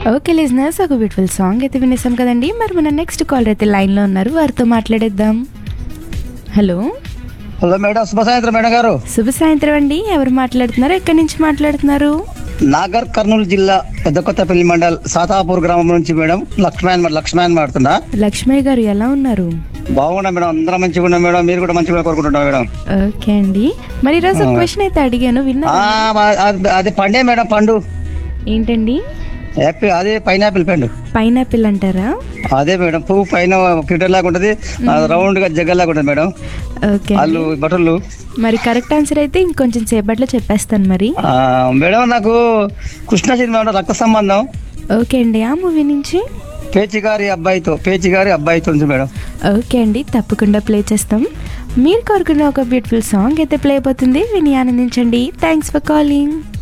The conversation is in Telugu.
ఓకే లిజనర్స్ ఒక బ్యూటిఫుల్ సాంగ్ అయితే వినేసాం కదండి మరి మన నెక్స్ట్ కాలర్ అయితే లైన్లో ఉన్నారు వారితో మాట్లాడేద్దాం హలో హలో మేడం శుభ సాయంత్రం మేడం గారు శుభ సాయంత్రం అండి ఎవరు మాట్లాడుతున్నారు ఎక్కడి నుంచి మాట్లాడుతున్నారు నాగర్ కర్నూలు జిల్లా పెద్ద కొత్తపల్లి మండల్ సాతాపూర్ గ్రామం నుంచి మేడం లక్ష్మణ్ లక్ష్మణ్ మాడుతున్నా లక్ష్మయ్య గారు ఎలా ఉన్నారు బాగున్నా మేడం అందరం మంచిగా ఉన్నాం మేడం మీరు కూడా మంచిగా కోరుకుంటున్నాం మేడం ఓకే అండి మరి ఈరోజు ఒక క్వశ్చన్ అయితే అడిగాను విన్నా ఆ, మా- అది- అది పండే మేడం పండు ఏంటండి యాపిల్ అదే పైనాపిల్ పండు పైనాపిల్ అంటారా అదే మేడం పువ్వు పైన క్రిటర్ లాగా ఉంటది రౌండ్ గా జగ్గల్ లాగా ఉంటది మేడం ఓకే వాళ్ళు బట్టలు మరి కరెక్ట్ ఆన్సర్ అయితే ఇంకొంచెం సేపట్లో చెప్పేస్తాను మరి ఆ, మేడం నాకు కృష్ణ సినిమా మేడం రక్త సంబంధం ఓకే అండి ఆ మూవీ నుంచి పేచి గారి అబ్బాయితో పేచి గారి అబ్బాయితో ఉంది మేడం ఓకే అండి తప్పకుండా ప్లే చేస్తాం మీరు కోరుకున్న ఒక బ్యూటిఫుల్ సాంగ్ అయితే ప్లే అయిపోతుంది విని ఆనందించండి థ్యాంక్స్ ఫర్ కాలింగ్